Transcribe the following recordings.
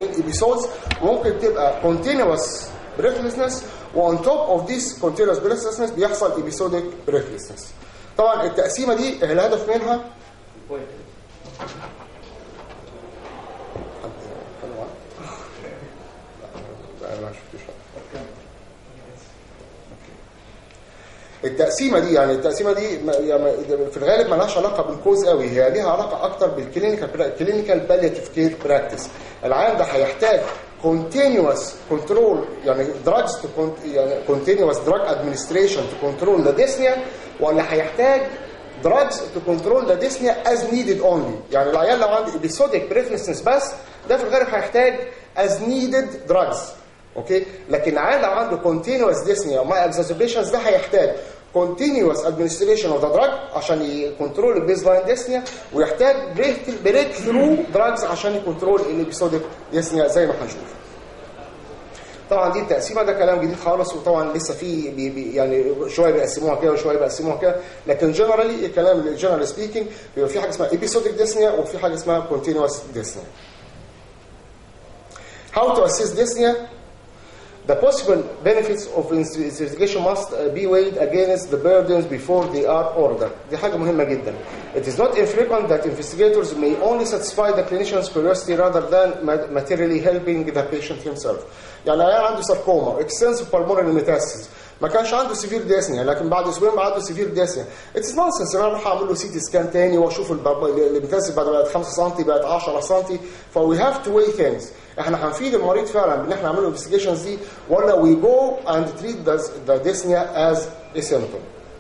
episodes ممكن تبقى continuous breathlessness وon top of this continuous breathlessness بيحصل episodic breathlessness طبعا التقسيمه دي الهدف منها لا، ما شفتوش. التقسيمه دي يعني التقسيمه دي ما- يعني في الغالب مالهاش علاقه بالكوز قوي هي ليها علاقه اكتر بالكلينيكال كلينيكال بالياتيف كير براكتس العيان ده هيحتاج continuous control يعني drugs to con- يعني continuous drug administration to control the dyspnea ولا هيحتاج drugs to control the dyspnea as needed only يعني العيان لو عنده episodic breathlessness بس ده في الغالب هيحتاج as needed drugs اوكي لكن عيان لو عنده continuous dyspnea ومع exacerbations ده هيحتاج continuous administration of the drug عشان يكنترول البيز لاين ديسنيا ويحتاج بريك ثرو دراجز عشان يكنترول الابيسوديك ديسنيا زي ما هنشوف طبعا دي التقسيمه ده كلام جديد خالص وطبعا لسه في بي بي يعني شويه بيقسموها كده وشويه بيقسموها كده لكن جنرالي الكلام الجنرال سبيكينج بيبقى في حاجه اسمها episodic dyspnea وفي حاجه اسمها continuous dyspnea. How to assess dyspnea? The possible benefits of investigation must uh, be weighed against the burdens before they are ordered. دي حاجة مهمة جدا. It is not infrequent that investigators may only satisfy the clinician's curiosity rather than ma- materially helping the patient himself. يعني عيان عنده ساركوما extensive pulmonary metastasis ما كانش عنده سيفير ديسنيا لكن بعد اسبوعين بقى عنده سيفير ديسنيا اتس نونسنس انا اروح اعمل له سي تي سكان تاني واشوف الميتاسيس بعد ما بقت 5 سم بقت 10 سم فوي هاف تو وي ثينجز احنا هنفيد المريض فعلا بان احنا نعمل له انفستيجيشنز دي ولا وي جو اند تريت ذا ديسنيا از ا سيمبتوم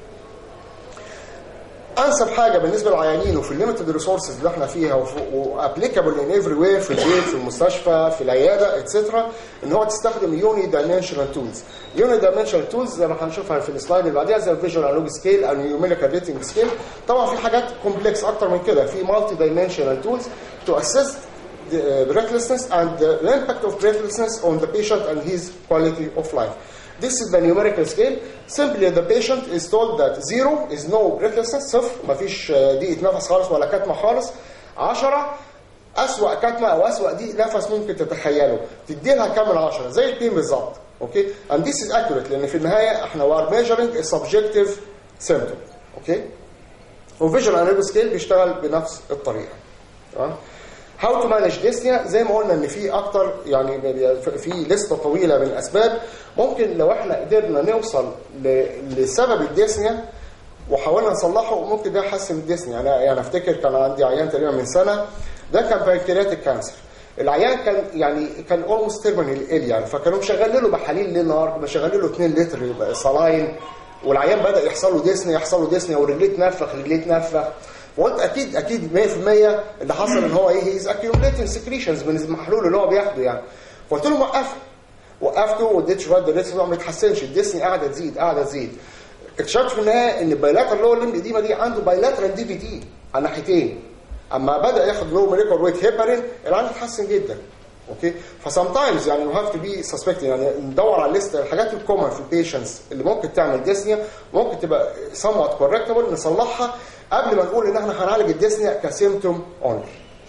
انسب حاجه بالنسبه للعيانين وفي الليمتد ريسورسز اللي احنا فيها وابليكابل ان افري وير في البيت في المستشفى في العياده اتسترا ان هو تستخدم يوني دايمنشنال تولز يوني دايمنشنال تولز زي ما هنشوفها في السلايد اللي بعديها زي الفيجوال انالوج سكيل او نيوميريكال ريتنج سكيل طبعا في حاجات كومبلكس اكتر من كده في مالتي دايمنشنال تولز تو اسيست the uh, breathlessness and the impact of breathlessness on the patient and his quality of life. This is the numerical scale. Simply the patient is told that zero is no breathlessness, صفر مفيش uh, ضيقة نفس خالص ولا كتمة خالص. 10 أسوأ كتمة أو أسوأ ضيق نفس ممكن تتخيله. تدي لها كام من 10 زي البين بالظبط. اوكي؟ And this is accurate لأن في النهاية احنا we are measuring a subjective symptom. اوكي؟ وفيجوال انالوج سكيل بيشتغل بنفس الطريقة. تمام؟ هاو تو مانج ديسنيا زي ما قلنا ان في اكتر يعني في لسته طويله من الاسباب ممكن لو احنا قدرنا نوصل ل- لسبب الديسنيا وحاولنا نصلحه ممكن ده يحسن الديسنيا يعني يعني افتكر كان عندي عيان تقريبا من سنه ده كان بانكرياتيك كانسر العيان كان يعني كان اولموست تيرمينال ال يعني فكانوا مشغلين له بحاليل ليل نهار مشغلين له 2 لتر يبقى صلاين والعيان بدا يحصل له ديسنيا يحصل له ديسنيا ورجليه تنفخ رجليه تنفخ وقلت اكيد اكيد 100% اللي حصل ان هو ايه هيز اكيوميليتنج سكريشنز من المحلول اللي هو بياخده يعني فقلت له وقفه وقفته واديت شويه دلوقتي ما بيتحسنش الديسني قاعده تزيد قاعده تزيد اكتشفت في النهايه ان البايلاترال لو الليمب القديمه دي عنده بايلاترال دي في دي على الناحيتين اما بدا ياخد لو موليكول ويت هيبرين العين اتحسن جدا اوكي فسام تايمز يعني يو هاف تو بي سسبكت يعني ندور على الليست الحاجات الكومن في البيشنتس اللي ممكن تعمل ديسنيا ممكن تبقى somewhat correctable نصلحها قبل ما نقول ان احنا هنعالج الديسنيا كسيمتوم اونلي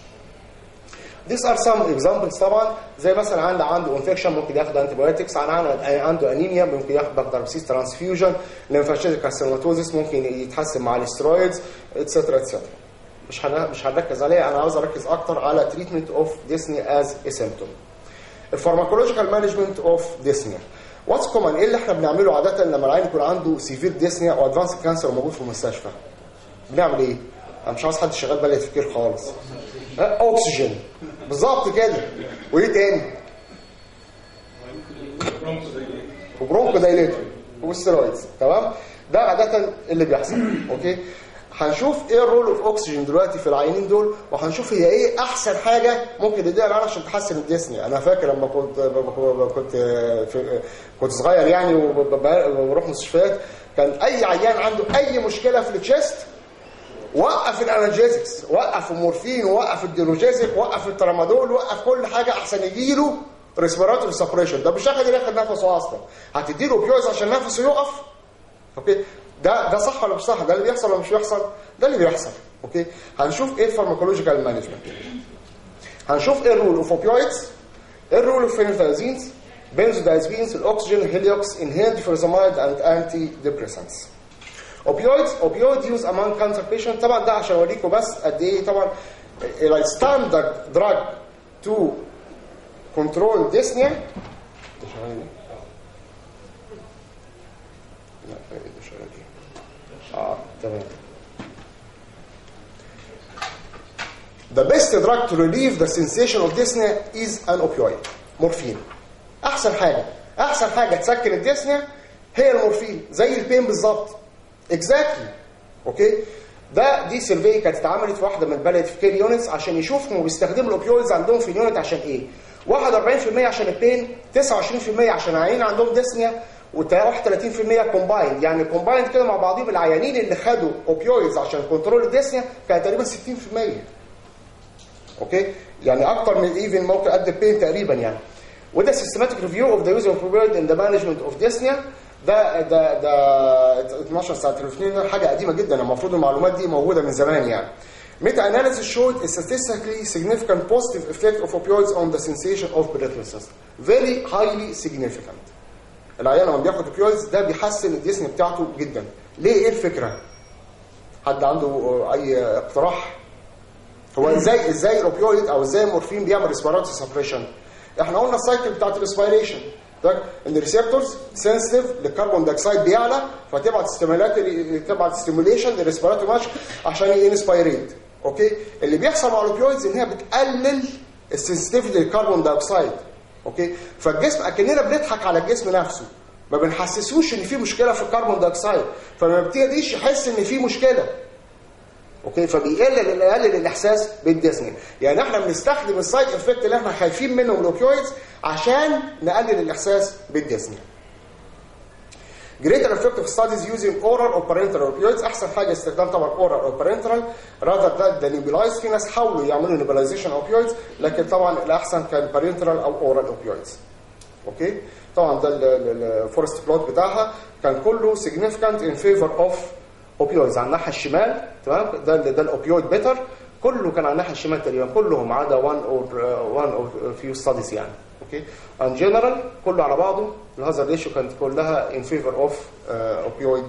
These are some examples طبعا زي مثلا عند عنده انفكشن ممكن ياخد انتي بايوتكس عنده انيميا ممكن ياخد بكتيريسيس ترانسفيوجن ليمفاشيتيك كارسينوماتوزيس ممكن يتحسن مع الاسترويدز اتسترا اتسترا مش هن... مش هنركز عليه انا عاوز اركز اكتر على تريتمنت اوف ديسني از ا سيمبتوم الفارماكولوجيكال مانجمنت اوف ديسنيا واتس كومن ايه اللي احنا بنعمله عاده لما العيان يكون عنده سيفير ديسنيا او ادفانس كانسر موجود في المستشفى بنعمل ايه انا مش عاوز حد شغال بالي تفكير خالص ها، اكسجين بالظبط كده وايه تاني وبرونكو دايليتور والستيرويدز تمام ده عاده اللي بيحصل اوكي هنشوف ايه الرول اوف اوكسجين دلوقتي في العينين دول وهنشوف هي ايه احسن حاجه ممكن تديها العيان عشان تحسن الديسني انا فاكر لما كنت كنت في كنت صغير يعني وبروح مستشفيات كان اي عيان عنده اي مشكله في التشيست وقف الانالجيزكس وقف المورفين وقف الديروجيزك وقف الترامادول وقف كل حاجه احسن يجيله ريسبيراتوري سبريشن ده مش هيقدر ياخد نفسه اصلا هتديله اوبيوز عشان نفسه يقف اوكي ده ده صح ولا مش صح ده اللي بيحصل ولا مش بيحصل ده اللي بيحصل اوكي هنشوف ايه الفارماكولوجيكال مانجمنت هنشوف ايه الرول اوف اوبيويدز ايه الرول اوف فينيتازينز بنزودايزبينز الاكسجين هيليوكس انهيلد فيرزامايد اند انتي ديبريسنتس اوبيويدز اوبيويد يوز امong كانسر بيشنت طبعا ده عشان اوريكم بس قد ايه طبعا الستاندرد دراج تو كنترول ديسنيا ده شغال ايه؟ لا ايه ده شغال ايه؟ اه تمام The best drug to relieve the sensation of dyspnea is an opioid مورفين احسن حاجه احسن حاجه تسكن الديسنيا هي المورفين زي البين بالظبط اكزاكتلي اوكي ده دي سيرفي كانت اتعملت في واحده من البلد في كير يونتس عشان يشوفوا بيستخدموا الاوبيويدز عندهم في اليونت عشان ايه 41% عشان البين 29% عشان العيانين عندهم ديسنيا و31% كومبايند يعني كومبايند كده مع بعضهم العيانين اللي خدوا اوبيويدز عشان كنترول الديسنيا كان تقريبا 60% اوكي يعني اكتر من ايفن ممكن قد البين تقريبا يعني وده سيستماتيك ريفيو اوف ذا يوز اوف اوبيويد ان ذا مانجمنت اوف ديسنيا ده ده ده 12 سنه 2002 حاجه قديمه جدا المفروض المعلومات دي موجوده من زمان يعني Meta analysis showed a statistically significant positive effect of opioids on the sensation of breathlessness. Very highly significant. العيان لما بياخد opioids ده بيحسن الديسني بتاعته جدا. ليه ايه الفكره؟ حد عنده اي اقتراح؟ هو ازاي ازاي الاوبيويد او ازاي المورفين بيعمل ريسبيراتوري سبريشن؟ احنا قلنا السايكل بتاعت الريسبيريشن ان الريسبتورز سنسيتيف للكربون دايوكسيد بيعلى فتبعت ستيمولات تبعت ستيموليشن للريسبيراتوري ماشي عشان ينسبيريت اوكي اللي بيحصل مع الاوبيويدز ان هي بتقلل السنسيتيفيتي للكربون دايوكسيد اوكي فالجسم اكننا بنضحك على الجسم نفسه ما بنحسسوش ان في مشكله في الكربون دايوكسيد فما بيبتديش يحس ان في مشكله اوكي فبيقلل يقلل الاحساس بالديسني يعني احنا بنستخدم السايد افكت اللي احنا خايفين منه من الاوبيويدز عشان نقلل الاحساس بالديسني greater effective studies using oral or parenteral opioids احسن حاجه استخدام طبعا oral or parenteral rather than the nebulized في ناس حاولوا يعملوا nebulization opioids لكن طبعا الاحسن كان parenteral او oral opioids اوكي طبعا ده الفورست بلوت بتاعها كان كله significant in favor of opioids على الناحيه الشمال تمام ده ده الاوبيويد بيتر كله كان على الناحيه الشمال تقريبا كلهم عدا وان اور وان اور فيو ستاديز يعني اوكي ان جنرال كله على بعضه الهازارد ريشيو كانت كلها ان فيفور اوف اوبيويد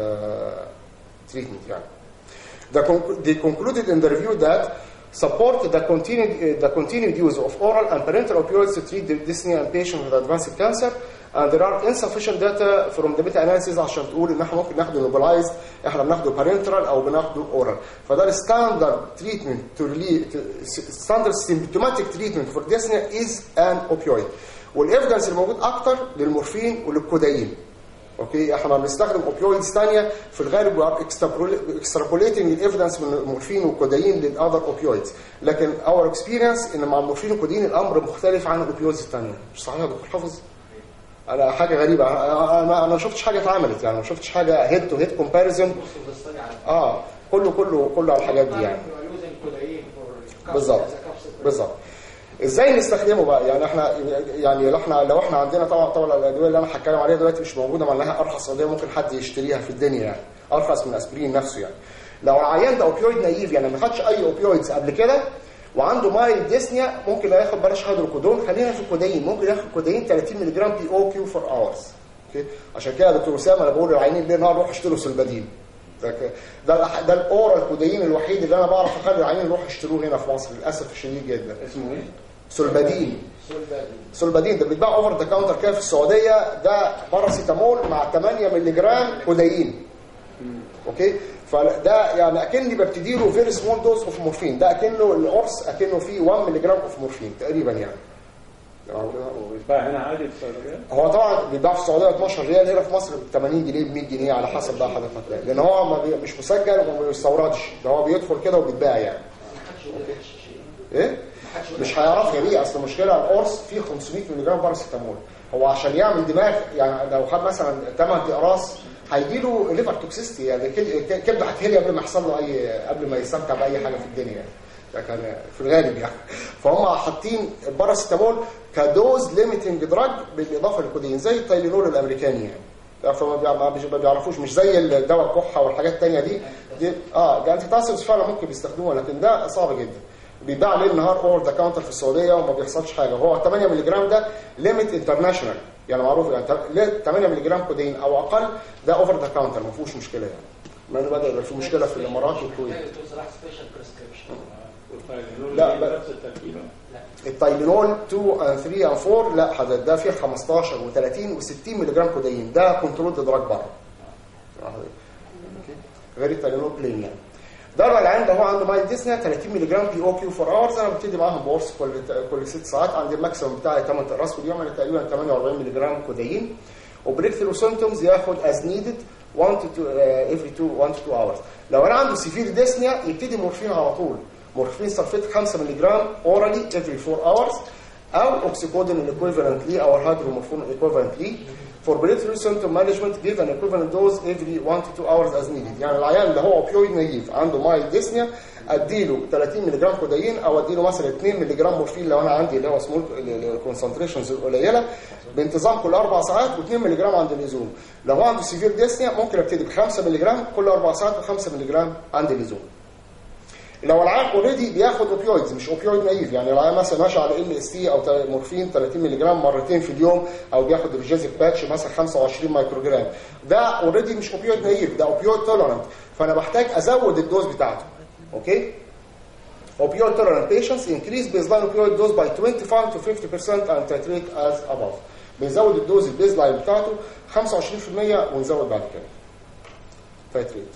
تريتمنت يعني The conc- they concluded in the review that support the continued, uh, the continued use of oral and parenteral opioids to treat the dyspnea in patients with advanced cancer and there are insufficient data from the meta analysis عشان تقول ان احنا ممكن ناخده نوبلايزد احنا بناخده parenteral او بناخده oral فده الستاندرد تريتمنت تو ستاندرد symptomatic treatment for dyspnea is an opioid والايفيدنس الموجود اكتر للمورفين وللكودايين اوكي احنا بنستخدم اوبيويدز ثانيه في الغالب اكسترابوليتنج الايفيدنس من المورفين والكودايين للاذر اوبيويدز لكن اور اكسبيرينس ان مع المورفين والكودايين الامر مختلف عن الاوبيويدز الثانيه مش صحيح يا دكتور حافظ انا حاجه غريبه انا انا انا ما شفتش حاجه اتعملت يعني ما شفتش حاجه هيد تو هيد كومباريزون اه كله كله كله على الحاجات دي يعني بالظبط بالظبط ازاي نستخدمه بقى يعني احنا يعني لو احنا لو احنا عندنا طبعا طبعا الادويه اللي انا هتكلم عليها دلوقتي مش موجوده مع انها ارخص ادويه ممكن حد يشتريها في الدنيا يعني ارخص من اسبرين نفسه يعني لو العيان ده اوبيويد نايف يعني ما خدش اي اوبيويدز قبل كده وعنده مايل ديسنيا ممكن ياخد بلاش هيدروكودون خلينا في الكودايين ممكن ياخد كودايين 30 ملي جرام بي او كيو فور اورز اوكي عشان كده يا دكتور اسامه انا بقول للعيانين ليه نهار روح اشتروا سلبادين ده ك- ده الأح- ده الاورال كودايين الوحيد اللي انا بعرف اخلي العيانين يروحوا يشتروه هنا في مصر للاسف الشديد جدا اسمه ايه؟ سلبادين سلبادين ده بيتباع اوفر ذا كاونتر كده في السعوديه ده باراسيتامول مع 8 مللي جرام كودايين اوكي فده يعني اكني ببتدي له فيري سمول دوز اوف مورفين ده اكنه القرص اكنه فيه 1 مللي جرام اوف مورفين تقريبا يعني ويتباع هنا عادي في السعوديه؟ هو طبعا بيتباع في السعوديه 12 ريال هنا في مصر ب 80 جنيه ب 100 جنيه على حسب بقى حضرتك هتلاقي لان هو ما بي... مش مسجل وما بيستوردش ده هو بيدخل كده وبيتباع يعني ايه مش هيعرف يبيع اصل المشكله القرص فيه 500 مللي جرام باراسيتامول هو عشان يعمل دماغ يعني لو خد مثلا 8 اقراص هيجي له ليفر توكسيستي يعني كد- كبده هتهلي قبل ما يحصل له اي قبل ما يستمتع باي حاجه في الدنيا يعني ده كان في الغالب يعني فهم حاطين الباراسيتامول كدوز ليميتنج دراج بالاضافه للكودين زي التايلينول الامريكاني يعني ده فما بيع- ما بيش- ما بيعرفوش مش زي الدواء الكحه والحاجات الثانيه دي, دي اه ده انتي تاسيبس فعلا ممكن بيستخدموها لكن ده صعب جدا بيتباع ليل نهار اوفر ذا كاونتر في السعوديه وما بيحصلش حاجه هو 8 مللي جرام ده ليميت انترناشونال يعني معروف يعني 8 مللي جرام كودين او اقل ده اوفر ذا كاونتر ما فيهوش مشكله يعني ما انه بدا يبقى في مشكله في الامارات والكويت والفايلينول لا، دي بقى. نفس التركيبه التايلينول 2 and 3 and 4 لا حضرتك ده فيه 15 و30 و60 مللي جرام كودين ده كنترول دراج بره غير التايلينول بلين يعني ده بقى العين ده هو عنده مايل ديسنيا 30 مللي جرام بي او كيو فور اورز انا ببتدي معاهم بورس كل كل 6 ساعات عندي الماكسيمم بتاعي 8 اقراص في اليوم انا تقريبا 48 مللي جرام كودين وبريك ثرو سيمتومز ياخد از نيدد 1 تو افري 2 1 تو 2 اورز لو انا عنده سيفير ديسنيا يبتدي مورفين على طول مورفين سلفيت 5 مللي جرام اورالي افري 4 اورز او اوكسيكودين الايكويفالنت ليه او الهيدرومورفون الايكويفالنت ليه for breakthrough symptom management give an equivalent dose every 1 to 2 hours as needed يعني العيان اللي هو اوبيويد نيف عنده مايل ديسنيا اديله 30 مللي جرام كودايين او اديله مثلا 2 مللي جرام مورفين لو انا عندي اللي هو سمول الكونسنتريشنز القليله بانتظام كل اربع ساعات و2 مللي جرام عند اللزوم لو هو عنده سيفير ديسنيا ممكن ابتدي ب 5 مللي جرام كل اربع ساعات و5 مللي جرام عند اللزوم لو العيان اوريدي بياخد اوبيويدز مش اوبيويد نايف يعني العيان مثلا ماشي على ال اس تي او تا- مورفين 30 مللي جرام مرتين في اليوم او بياخد الجازيك باتش مثلا 25 مايكرو جرام ده اوريدي مش اوبيويد نايف ده اوبيويد تولرنت فانا بحتاج ازود الدوز بتاعته اوكي opioid tolerant patients increase baseline opioid dose by 25 to 50% and titrate as above بنزود الدوز البيز لاين بتاعته 25% ونزود بعد كده تايتريت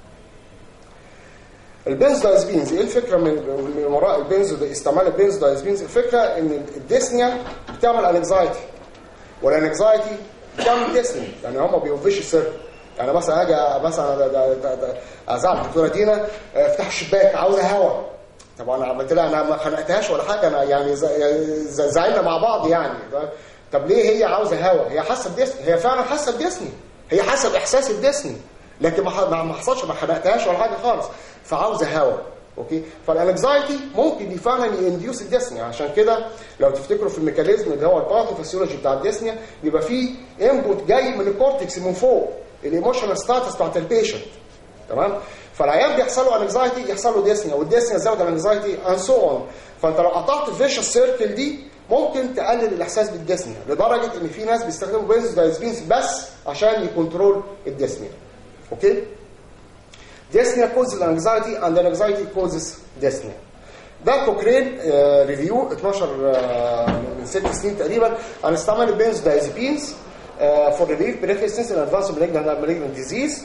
البنزودايزبينز ايه الفكره من من وراء البنزو استعمال البنزودايزبينز الفكره ان الديسنيا بتعمل انكزايتي والانكزايتي بتعمل ديسنيا يعني هم بيوفيش السر يعني مثلا اجي مثلا ده- ده- ده- ده- ازعل الدكتوره دينا اه، افتح الشباك عاوزه هوا طب انا عملت لها انا ما خنقتهاش ولا حاجه انا يعني ز- ز- زعلنا مع بعض يعني طب ليه هي عاوزه هوا هي حاسه بديسني هي فعلا حاسه بديسني هي حاسه باحساس الديسني لكن ما ح- ما ما حصلش ما خنقتهاش ولا حاجه خالص فعاوزه هوا اوكي فالانكزايتي ممكن فعلا ينديوس الديسنيا عشان كده لو تفتكروا في الميكانيزم اللي هو الباثوفيسيولوجي بتاع الديسنيا بيبقى فيه انبوت جاي من الكورتكس من فوق الايموشنال ستاتس بتاعت البيشنت تمام فالعيان بيحصل له انكزايتي يحصل له ديسنيا والديسنيا زود الانكزايتي اند سو اون فانت لو قطعت الفيشس سيركل دي ممكن تقلل الاحساس بالديسنيا لدرجه ان في ناس بيستخدموا بنزودايزبينز بس عشان يكنترول الديسنيا اوكي dyspnea causes anxiety and anxiety causes dyspnea ده كوكرين آه، ريفيو 12 آه، من ست سنين تقريبا عن استعمال البنزودايزبينز فور ريليف بريفيسنس ان ادفانس مالجنت ديزيز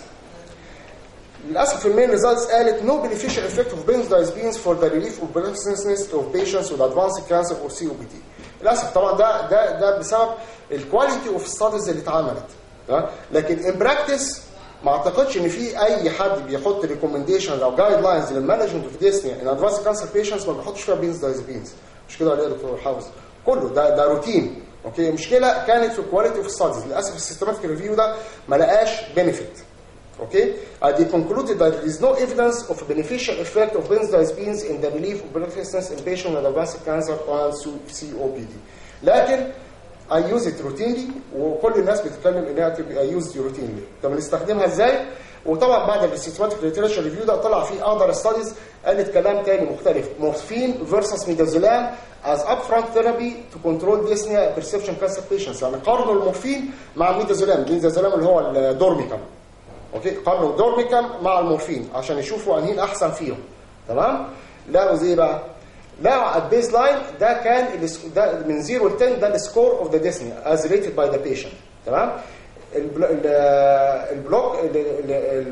للاسف المين ريزلتس قالت no beneficial effect of benzodiazepines for the relief of breathlessness of patients with advanced cancer or COPD للاسف طبعا ده ده ده بسبب الكواليتي اوف ستاديز اللي اتعملت ها؟ لكن ان براكتس ما اعتقدش ان في اي حد بيحط ريكومنديشن او جايد لاينز للمانجمنت اوف ديسنيا ان ادفانس كانسر بيشنتس ما بيحطش فيها بنزودايزبينز مش كده ولا ايه يا دكتور حافظ كله ده ده روتين اوكي المشكله كانت في الكواليتي اوف ستاديز للاسف السيستماتيك ريفيو ده ما لقاش بنفيت Okay, uh, they concluded that there is no evidence of a beneficial effect of benzodiazepines in the relief of breathlessness in patients with advanced cancer or COPD. لكن I use it routinely وكل الناس بتتكلم انها تبقى used routinely. طب نستخدمها ازاي؟ وطبعا بعد السيستماتيك ليترشر ريفيو ده طلع فيه other studies قالت كلام تاني مختلف مورفين versus ميدازولام as upfront therapy to control dyspnea perception cancer patients يعني قارنوا المورفين مع الميدازولام الميدازولام اللي هو الدورميكام اوكي قارنوا الدورميكام مع المورفين عشان يشوفوا انهي الاحسن فيهم تمام لقوا زي بقى لقوا على البيز لاين ده كان الس- ده من 0 ل 10 ده السكور اوف ذا ديسني از ريتد باي ذا بيشنت تمام البل- ال- البلوك ال- ال-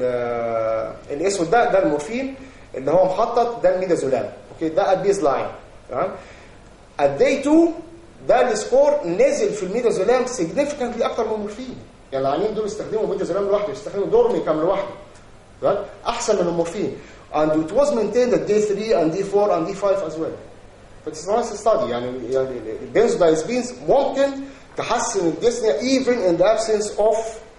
ال- الاسود ده ده المورفين اللي هو مخطط ده الميدازولام اوكي ده البيز لاين تمام الدي 2 ده السكور نزل في الميدازولام سيجنيفيكانتلي اكتر من المورفين يعني العيانين دول استخدموا ميدازولام لوحده استخدموا دورميكام لوحده تمام احسن من المورفين and it was maintained at day 3 and day 4 and day 5 as well فاتس نايس ستادي يعني يعني البنزودايزبينز ممكن تحسن الديسنيا even in the absence of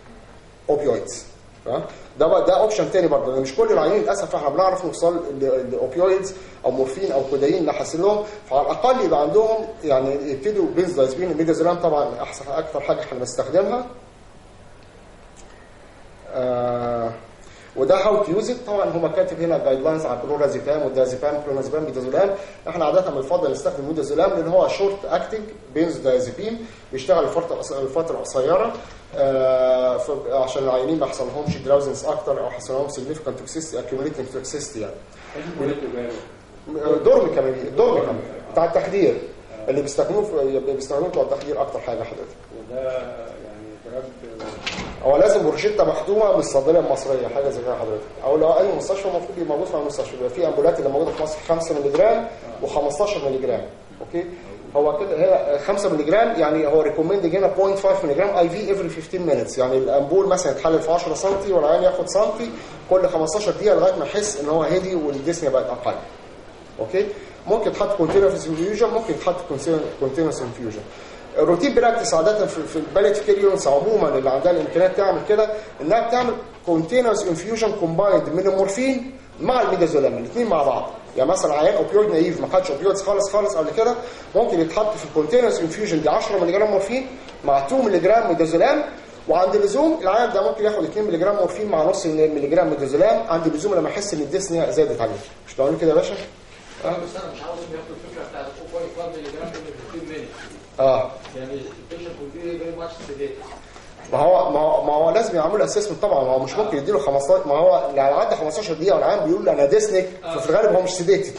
opioids تمام؟ ده بقى ده اوبشن تاني برضه لان مش كل العيانين للاسف احنا بنعرف نوصل لاوبيويدز او مورفين او كودايين نحسن لهم فعلى الاقل يبقى عندهم يعني يبتدوا بنزودايزبين الميدازولام طبعا احسن اكثر حاجه احنا بنستخدمها آه وده هاو تو يوز طبعا هما كاتب هنا جايد لاينز على البرونازيبام والدازيبام كلونازيبام ميدازولام احنا عاده بنفضل نستخدم ميدازولام لان هو شورت اكتنج بنزودازيبيم بيشتغل لفتره قص- لفتره قصيره آه ف- عشان العيانين ما يحصلهمش دراوزنس اكتر او يحصل لهم سيجنفكانت توكسيستي اكيوميليتنج توكسيستي يعني ولد وجاله. دورم كمان الدورم كمان بتاع التخدير اللي بيستخدموه في بيستخدموه بتوع التخدير اكتر حاجه حضرتك وده يعني دراج هو لازم روشته مختومه بالصيدليه المصريه حاجه زي كده حضرتك او لو اي مستشفى المفروض يبقى موجود في المستشفى يبقى في امبولات اللي موجوده في مصر 5 مللي جرام و15 مللي جرام اوكي هو كده هي 5 مللي جرام يعني هو ريكومند هنا 0.5 مللي جرام اي في افري 15 مينتس يعني الامبول مثلا يتحلل في 10 سم والعيان ياخد سنتي كل 15 دقيقه لغايه ما يحس ان هو هدي والديسنيا بقت اقل اوكي ممكن تحط كونتينوس انفيوجن ممكن تحط كونتينوس انفيوجن الروتين براكتس عاده في, في الباليت كير يونتس عموما اللي عندها الامكانيات تعمل كده انها بتعمل كونتينوس انفيوجن كومبايند من المورفين مع الميدازولام الاثنين مع بعض يعني مثلا عيان اوبيويد نايف ما خدش اوبيويدز خالص خالص قبل كده ممكن يتحط في الكونتينوس انفيوجن دي 10 مللي جرام مورفين مع 2 مللي جرام ميدازولام وعند اللزوم العيان ده ممكن ياخد 2 مللي جرام مورفين مع نص مللي جرام ميدازولام عند اللزوم لما يحس ان الديسنيا زادت عليه مش بقول كده يا باشا؟ اه بس انا مش عاوز ياخد الفكره بتاعت 2.1 مللي جرام من 15 مللي اه يعني البيشنت will be very much sedated ما هو ما هو ما هو لازم يعملوا اسسمنت طبعا ما هو مش ممكن يديله 15 ما هو لو عدى 15 دقيقه والعيان بيقول انا ديسنك ففي الغالب هو مش سيديتد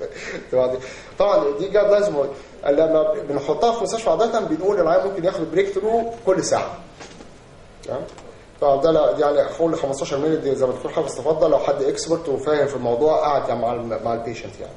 طبعا دي جاد لازم لما بنحطها في مستشفى عاده بنقول العيان ممكن ياخد بريك ثرو كل ساعه تمام طبعا ده لا- دي يعني حول 15 مللي دي زي ما الدكتور حافظ تفضل لو حد اكسبرت وفاهم في الموضوع قاعد يعني مع ال مع البيشنت يعني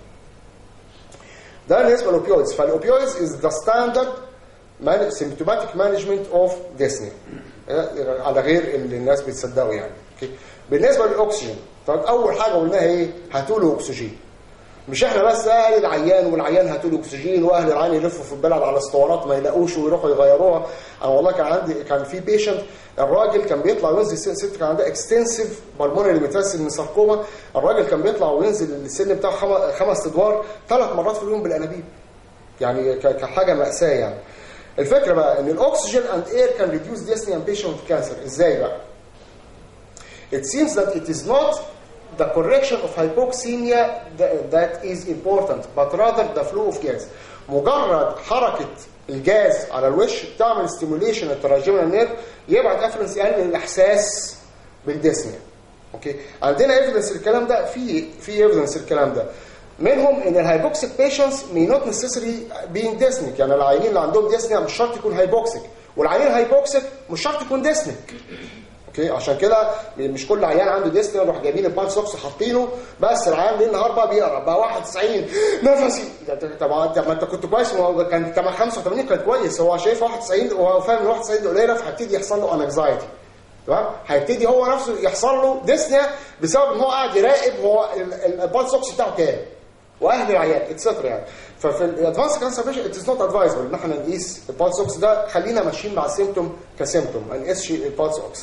ده بالنسبه للاوبيويدز فالاوبيويدز از ذا ستاندرد symptomatic management of dyspnea آه، على غير اللي الناس بتصدقوا يعني أوكي. بالنسبه للاكسجين طب اول حاجه قلناها ايه هاتوا له اكسجين مش احنا بس اهل العيان والعيان هاتوا له اكسجين واهل العيان يلفوا في البلد على اسطوانات ما يلاقوش ويروحوا يغيروها انا والله كان عندي كان في بيشنت الراجل كان بيطلع وينزل السن ست كان عندها اكستنسيف بالمونري ميتاسيل من ساركوما الراجل كان بيطلع وينزل السن بتاعه خم- خمس ادوار ثلاث مرات في اليوم بالانابيب يعني ك- كحاجه ماساه يعني الفكره بقى ان الاكسجين اند اير كان ريديوس ديسني ان بيشنت كانسر ازاي بقى it seems that it is not the correction of hypoxemia that, that is important but rather the flow of gas مجرد حركة الجاز على الوش بتعمل stimulation التراجمال نيرف يبعت افرنس يقلل الاحساس بالديسنيا اوكي عندنا ايفيدنس الكلام ده في في ايفيدنس الكلام ده منهم ان الهايبوكسيك بيشنتس may not necessarily being dyspneic يعني العيانين اللي عندهم ديسنيا مش شرط يكون هايبوكسيك والعيان الهايبوكسيك مش شرط يكون ديسنيك اوكي عشان كده مش كل عيان عنده ديسنيا نروح جايبين البانش سوكس حاطينه بس العيان ليل نهار بقى بيقرا بقى 91 نفسي طب طب ما انت كنت كويس ما هو كان كمان 85 كان كويس هو شايف 91 وهو فاهم ان 91 دي قليله فهيبتدي يحصل له انكزايتي تمام هيبتدي هو نفسه يحصل له ديسنيا بسبب ان هو قاعد يراقب هو البانش سوكس بتاعه كام واهل العيان اتسترا يعني ففي الادفانس كانسر بيشن ات از نوت ادفايزبل ان احنا نقيس البالس اوكس ده خلينا ماشيين مع السيمتوم كسيمتوم ما نقيسش البالس اوكس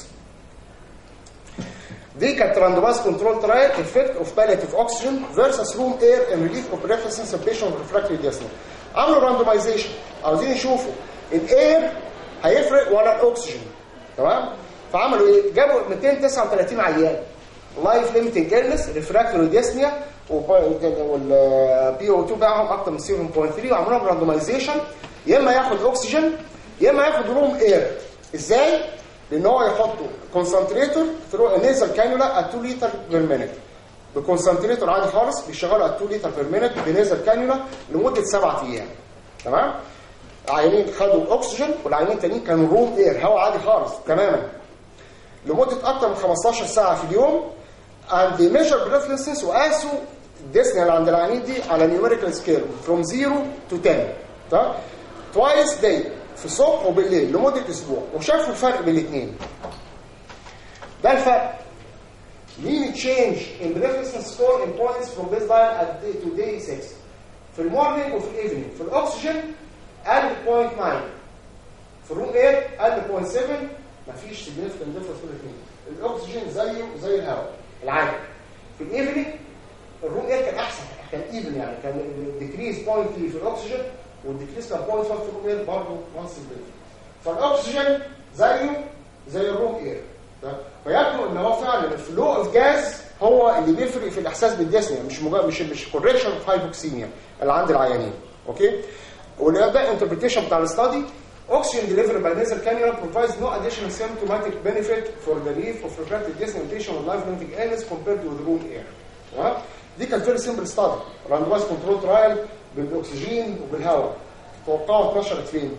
دي كانت راندومايز كنترول ترايل افكت اوف باليتيف اوكسجين فيرسس روم اير ان ريليف اوف بريفرنس بيشن ريفراكتري ديسني عملوا راندومايزيشن عاوزين يشوفوا الاير هيفرق ولا الاكسجين تمام فعملوا ايه جابوا 239 عيان لايف ليميتنج ايرنس ريفراكتوري ديسنيا والبي او 2 بتاعهم اكتر من 7.3 وعملوا لهم راندومايزيشن يا اما ياخد اكسجين يا اما ياخد روم اير ازاي؟ لان هو يحطوا كونسنتريتور ثرو نيزل كانيولا 2 لتر بير مينيت بكونسنتريتور عادي خالص بيشغلوا 2 لتر بير مينيت بنيزل كانيولا لمده سبعة ايام تمام؟ عيانين خدوا اكسجين والعيانين التانيين كانوا روم اير هواء عادي خالص تماما لمده اكتر من 15 ساعه في اليوم and they measure preferences وقاسوا الديسنيا اللي عند العيانين دي على نيوميريكال سكيل from 0 to 10 تمام twice day في الصبح وبالليل لمده اسبوع وشافوا الفرق بين الاثنين ده الفرق mean change in preference score in points from baseline at day to day 6 في المورنينج وفي الايفنينج في الاكسجين قل 0.9 في الروم اير قل 0.7 مفيش significant difference في الاثنين الاكسجين زيه زي الهواء العادي في الايفنينج الروم اير كان احسن كان ايفن يعني كان الديكريز 0.3 في الاكسجين والديكريز كان 0.5 في الروم اير برضه نفس الديفرنس فالاكسجين زيه زي الروم اير تمام؟ فيبدو ان هو فعلا الفلو اوف جاز هو اللي بيفرق في الاحساس بالديسنيا مش مجرد مش مش كوركشن اوف هايبوكسيميا اللي عند العيانين اوكي وده ده انتربريتيشن بتاع الاستادي Oxygen delivered by nasal cannula provides no additional symptomatic benefit for the relief of refractive dyspnea with life-limiting illness compared with room air. تمام؟ دي كانت فيري سمبل ستادي راندوايز كنترول ترايل بالاكسجين وبالهواء توقعوا اتنشرت فين؟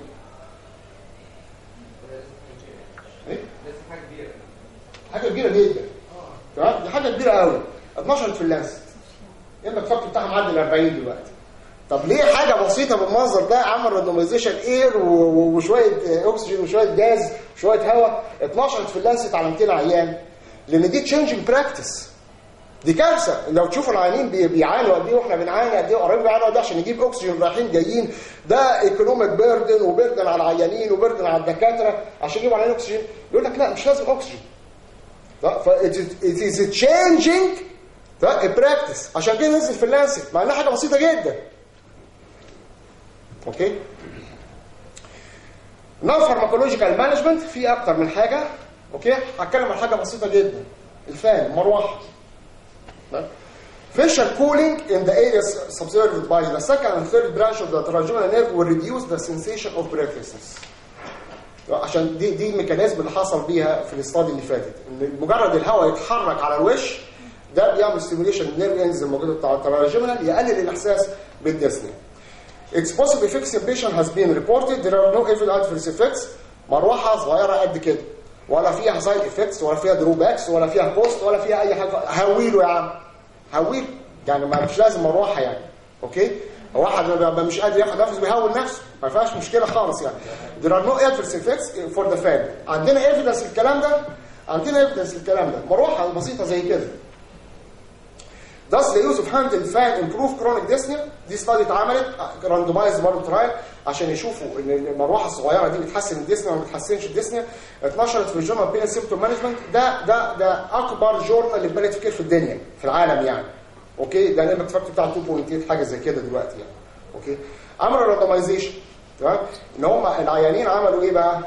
ايه؟ لسه حاجه كبيره حاجه كبيره جدا تمام دي حاجه كبيره قوي اتنشرت في اللانست يبقى الفك بتاعها معدي ال 40 دلوقتي طب ليه حاجه بسيطه بالمنظر ده عمل راندومايزيشن اير وشويه اكسجين وشويه جاز وشويه هواء اتنشرت في اللانست على 200 عيان لان دي تشينجنج براكتس دي كارثه لو تشوفوا العيانين بي- بيعانوا قد ايه واحنا بنعاني قد ايه وقرايبنا بيعانوا قد ايه عشان نجيب اكسجين رايحين جايين ده ايكونوميك بيردن وبيردن على العيانين وبيردن على الدكاتره عشان يجيبوا علينا اكسجين يقول لك لا مش لازم اكسجين ف it is changing براكتس عشان كده ننزل في اللانست مع انها حاجه بسيطه جدا اوكي نون فارماكولوجيكال مانجمنت في اكتر من حاجه اوكي هتكلم عن حاجه بسيطه جدا الفان مروحه Facial cooling in the areas observed by the second and third branch of the trigeminal nerve will reduce the sensation of breathlessness. عشان دي دي الميكانيزم اللي حصل بيها في الاستادي اللي فاتت ان مجرد الهواء يتحرك على الوش ده بيعمل ستيميوليشن للنيرف اندز الموجوده بتاع التراجمنال يقلل الاحساس بالديسني. Its possible effects in patient has been reported. There are no evil adverse effects. مروحه صغيره قد كده ولا فيها سايد افكتس ولا فيها دروباكس ولا فيها بوست ولا فيها اي حاجه هويله يا عم هويل يعني ما مش لازم مروحه يعني اوكي واحد ما بيبقى مش قادر ياخد نفس بيهول نفسه ما فيهاش مشكله خالص يعني there are no adverse effects for the fan عندنا evidence الكلام ده عندنا evidence الكلام ده مروحه بسيطه زي كده Thus the use of handheld fan improve chronic dyspnea دي study اتعملت randomized برضه ترايل عشان يشوفوا ان المروحه الصغيره دي بتحسن الديسنيا ولا ما بتحسنش الديسنيا اتنشرت في الجورنال بين سيمتوم مانجمنت ده ده ده اكبر جورنال للباليتيف كير في الدنيا في العالم يعني اوكي ده الامباكت فاكتور بتاع 2.8 حاجه زي كده دلوقتي يعني اوكي عملوا راندمايزيشن تمام ان هم العيانين عملوا ايه بقى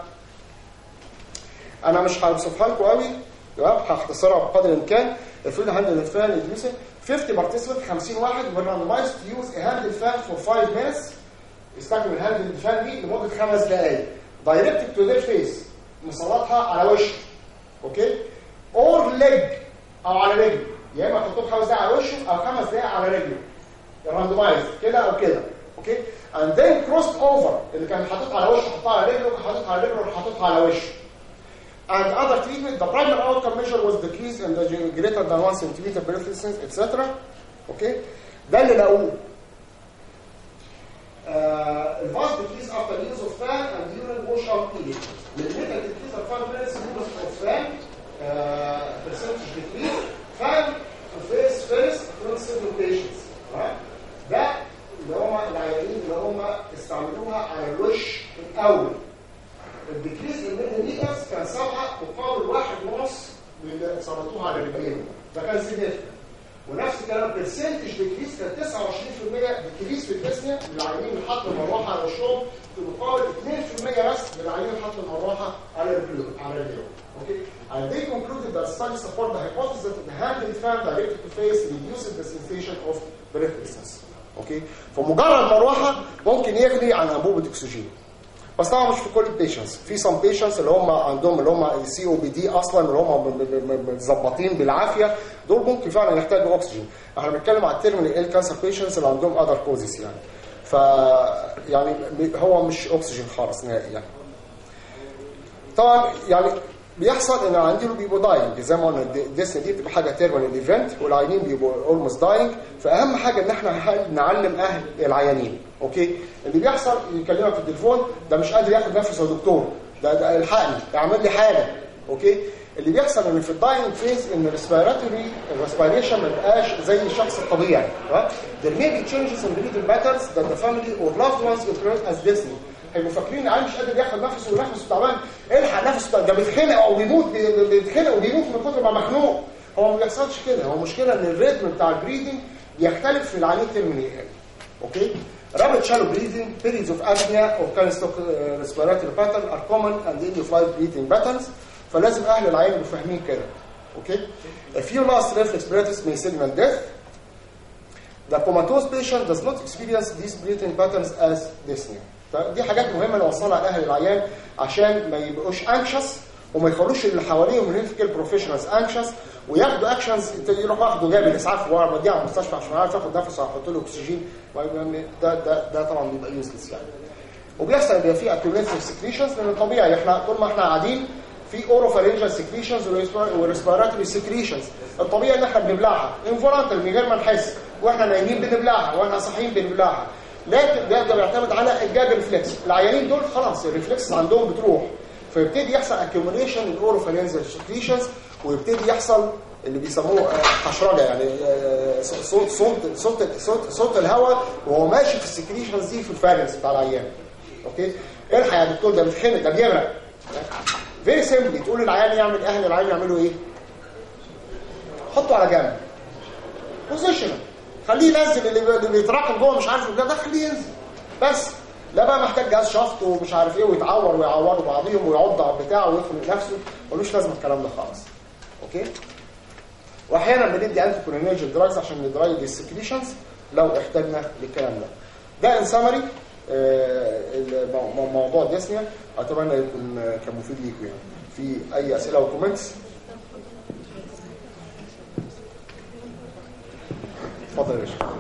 انا مش هوصفها لكم قوي تمام هختصرها بقدر الامكان الفريد هاندل فان يدرسه 50 بارتيسيبنت 50 واحد وراندمايز تو يوز ا هاندل فان فور 5 minutes يستخدم الهاندل فان دي لمده خمس دقائق دايركتد تو ذير فيس مسلطها على وشه اوكي اور ليج او على رجله يا اما تحطهم خمس دقائق على وشه او خمس دقائق على رجله راندمايز كده او كده اوكي and then crossed over اللي كان حاطط على وشه حطها على رجله كان حاططها على رجله حاططها على وشه and other treatment the primary outcome measure was decrease in the greater than 1 centimeter breathlessness etc اوكي ده اللي لقوه uh, advanced decrease after use of fan and urine wash out period limited decrease of 5 minutes use of fan uh, percentage decrease fan to face first from several patients right? ده اللي هم العيانين اللي هم استعملوها على الوش الاول الديكريز المليمترز كان سبعه مقابل واحد ونص من اللي صمتوها على رجليهم ده كان سيجنفكت ونفس الكلام برسنتج ديكريز كان 29% ديكريز في الديسنيا للعيانين اللي حطوا المروحه على وشهم مقابل 2% بس للعيانين اللي حطوا المروحه على رجليهم على رجليهم اوكي and they concluded that studies support the hypothesis that the hand and fan directed to face reduces the sensation of breathlessness اوكي فمجرد مروحه ممكن يغني عن انبوبه اكسجين بس طبعا مش في كل البيشنتس في سم بيشنتس اللي هم عندهم اللي هم سي او بي دي اصلا اللي هم متظبطين بالعافيه دول ممكن فعلا يحتاجوا اكسجين احنا بنتكلم على التيرمينال ال كانسر بيشنتس اللي عندهم اذر كوزز يعني ف يعني هو مش اكسجين خالص نهائي يعني طبعا يعني بيحصل ان العيانين بيبقوا داينج زي ما قلنا الديسن دي بتبقى حاجه تيرمينال ايفنت والعيانين بيبقوا اولموست داينج فاهم حاجه ان احنا نعلم اهل العيانين اوكي اللي بيحصل يكلمك في التليفون ده مش قادر ياخد نفسه يا دكتور ده ده الحقني اعمل لي حاجه اوكي اللي بيحصل ان في الداينج فيز ان الريسبيراتوري الريسبيريشن ما بقاش زي الشخص الطبيعي right? there may be changes in breathing patterns that the family or loved ones interpret as Disney هيبقوا فاكرين العيال مش قادر ياخد نفسه ونفسه تعبان الحق نفسه ده بيتخنق او بيموت بيتخنق وبيموت من كتر ما مخنوق هو ما بيحصلش كده هو المشكله ان الريتم بتاع البريدنج بيختلف في العيان الترمينال اوكي Rapid shallow breathing, periods of apnea or kind of respiratory pattern are common and end of life breathing patterns. فلازم اهل العين يبقوا فاهمين كده اوكي a few last reflex breaths may signal death The comatose patient does not experience these breathing patterns as dyspnea. دي حاجات مهمه نوصلها لاهل العيان عشان ما يبقوش anxious وما يخلوش اللي حواليهم الهيلث بروفيشنالز anxious وياخدوا اكشنز يروح واخده جايب الاسعاف ووديه على المستشفى عشان يعرف ياخد نفسه هيحط له اكسجين ده ده ده طبعا بيبقى يوزلس يعني. وبيحصل بيبقى في اكيوميليتيف سكريشنز لان طبيعي احنا طول ما احنا قاعدين في اوروفارينجال سكريشنز وريسبيراتوري سكريشنز الطبيعي ان احنا بنبلعها انفولانتال من غير ما نحس واحنا نايمين بنبلعها واحنا صاحيين بنبلعها لكن ده ده بيعتمد على الجاب ريفلكس العيانين دول خلاص الريفلكس عندهم بتروح فيبتدي يحصل اكيوميليشن الاوروفارينجال سكريشنز ويبتدي يحصل اللي بيسموه حشرجه يعني صوت صوت صوت صوت, صوت الهواء وهو ماشي في السكريشنز دي في الفارنس بتاع العيان اوكي الحق يا دكتور ده بيتخنق ده بيغرق فيري سيمبلي تقول للعيان يعمل اهل العيان يعملوا ايه حطه على جنب بوزيشن خليه ينزل اللي اللي بيتراكم جوه مش عارف ده ده خليه ينزل بس لا بقى محتاج جهاز شفط ومش عارف ايه ويتعور ويعوروا بعضيهم ويعض على بتاعه ويخنق نفسه ملوش لازمه الكلام ده خالص اوكي واحيانا بندي انتي كولينرجيك دراجز عشان ندرايف السكريشنز لو احتاجنا للكلام ده ده ان سمري موضوع ديسنيا اتمنى يكون كان مفيد ليكم يعني في اي اسئله وكومنتس اتفضل يا باشا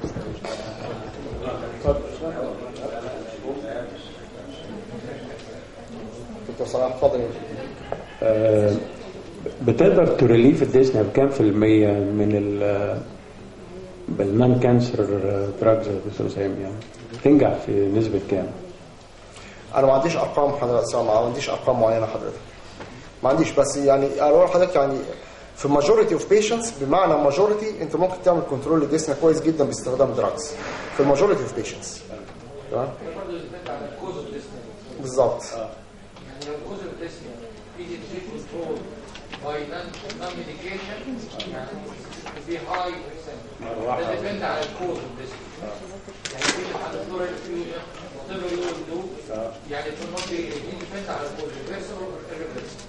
دكتور صلاح اتفضل يا باشا آه، بتقدر تريليف الديسنيا بكام في المية من ال بالنان كانسر دراجز يا دكتور اسامه يعني تنجح في نسبة كام؟ انا ما عنديش ارقام حضرتك ما عنديش ارقام معينه حضرتك ما عنديش بس يعني اقول لحضرتك يعني في ماجوريتي اوف بيشنتس بمعنى ماجوريتي انت ممكن تعمل كنترول للديسنيا كويس جدا باستخدام دراجز في الماجوريتي اوف بيشنتس تمام برضه ديبند على الكوز اوف ديسنيا بالظبط يعني لو الكوز اوف ديسنيا easy to be controlled by non non medication يعني be high percent ده depend على الكوز اوف ديسنيا يعني في على فلورال فيوجن whatever you will do يعني it will not be it depend على الكوز reversible or irreversible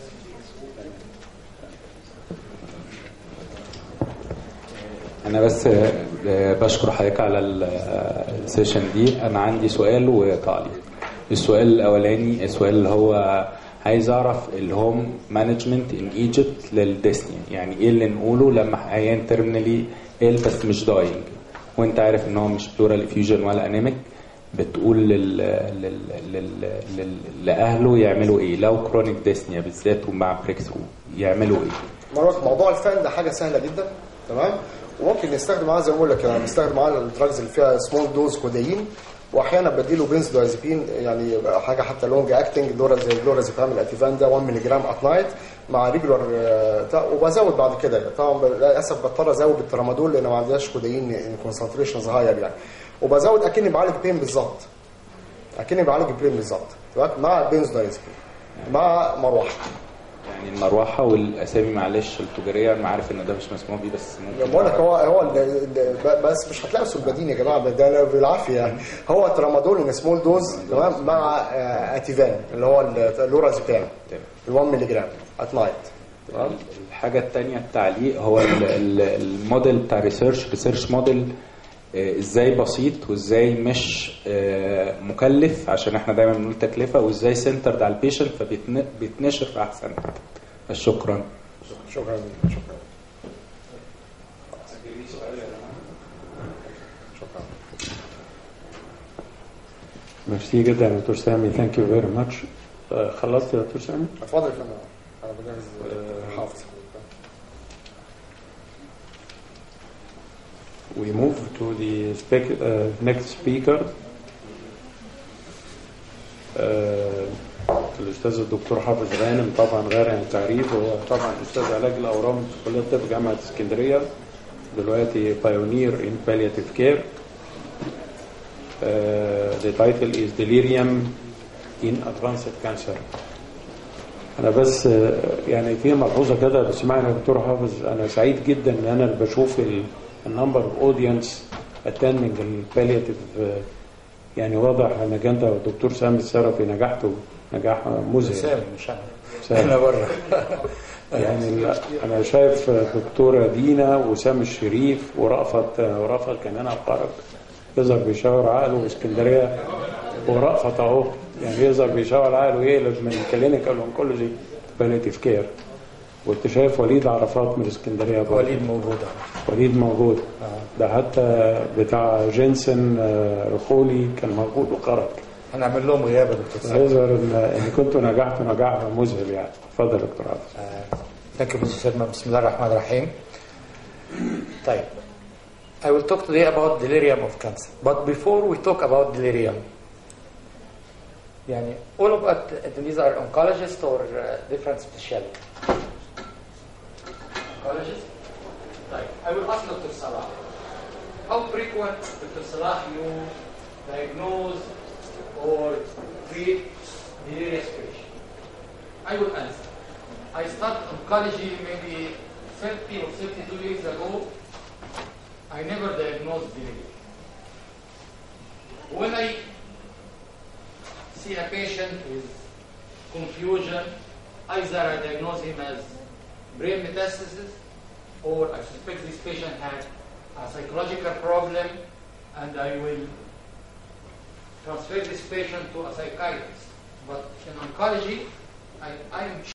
انا بس آه، بشكر حضرتك على ال- آه، السيشن دي انا عندي سؤال وتعليق السؤال الاولاني السؤال اللي هو عايز اعرف الهوم مانجمنت ان ايجيبت للديسني يعني ايه اللي نقوله لما عيان ترمينالي ال بس مش داينج وانت عارف ان هو مش بلورال افيوجن ولا انيميك بتقول لل... لل... لل... لل... لاهله يعملوا ايه لو كرونيك ديسنيا بالذات ومع بريك ثرو يعملوا ايه مرات موضوع الفان ده حاجه سهله جدا تمام وممكن نستخدم معاه زي ما بقول لك انا بستخدم معاه الدراجز اللي فيها سمول دوز كودايين واحيانا بديله بنزودازيبين يعني حاجه حتى لونج اكتنج دورا زي اللورازيبام الاتيفان ده 1 ملي جرام ات نايت مع ريجولار وبزود بعد كده طبعا للاسف بضطر ازود الترامادول لان ما عندناش كودايين كونسنتريشنز هاير يعني وبزود اكني بعالج بين بالظبط اكني بعالج بين بالظبط تمام مع بنزودازيبين مع مروحه يعني المروحه والاسامي معلش التجاريه انا عارف ان ده مش مسموح بيه بس ممكن بقول لك هو هو ال- ال- بس مش هتلاقوا سلبادين يا جماعه ده- ده بالعافيه يعني هو ترامادول ان سمول دوز تمام مع آه، اتيفان اللي هو اللورازيبام ال 1 ملي جرام ات نايت تمام الحاجة التانية التعليق هو ال- ال- الموديل بتاع ريسيرش ريسيرش موديل آه، ازاي بسيط وازاي مش آه، مكلف عشان احنا دايما بنقول تكلفة وازاي سنترد على البيشنت فبيتنشر في احسن حتة شكرا شكرا شكرا شكرا ميرسي جدا يا دكتور سامي ثانك يو فيري ماتش خلصت يا دكتور سامي؟ اتفضل يا فندم انا بجهز آه، حافظ We move to the spec- uh, next speaker آه، الأستاذ الدكتور حافظ غانم طبعا غير عن التعريف هو طبعا أستاذ علاج الأورام في كلية الطب جامعة اسكندرية دلوقتي بايونير in palliative care آه، the title is delirium in advanced cancer انا بس آه، يعني في ملحوظه كده بسمعنا يا دكتور حافظ انا سعيد جدا ان انا بشوف النمبر اوف اودينس اتندنج البالياتيف يعني واضح انك انت والدكتور سامي السرفي نجحتوا نجاح مذهل سامي مش انا سامي. انا بره يعني لا انا شايف دكتوره دينا وسام الشريف ورأفت ورأفت كان هنا خرج يظهر بيشاور عقله واسكندريه ورأفت اهو يعني يظهر بيشاور عقله يقلب من كلينيكال اونكولوجي باليتيف كير وانت شايف وليد عرفات من اسكندريه برضه. وليد موجود أهو. وليد موجود ده حتى بتاع جينسن آه، رخولي كان موجود وخرج هنعمل لهم غياب يا دكتور سامي يظهر ان ان كنتوا نجحتوا نجاح مذهل يعني اتفضل يا دكتور حافظ Thank you, Mr. Sharma. بسم الله الرحمن الرحيم. طيب. I will talk today about delirium of cancer. But before we talk about delirium, يعني all of us, these are oncologists or uh, different specialty? Oncologist? Right. I will ask Dr. Salah. How frequent Dr. Salah you diagnose or treat delirious patient? I will answer. I started oncology maybe 30 or 32 years ago. I never diagnosed delirium. When I see a patient with confusion, either I diagnose him as brain metastasis or I suspect this patient had a psychological problem and I will transfer this patient to a psychiatrist. But in oncology, I, I'm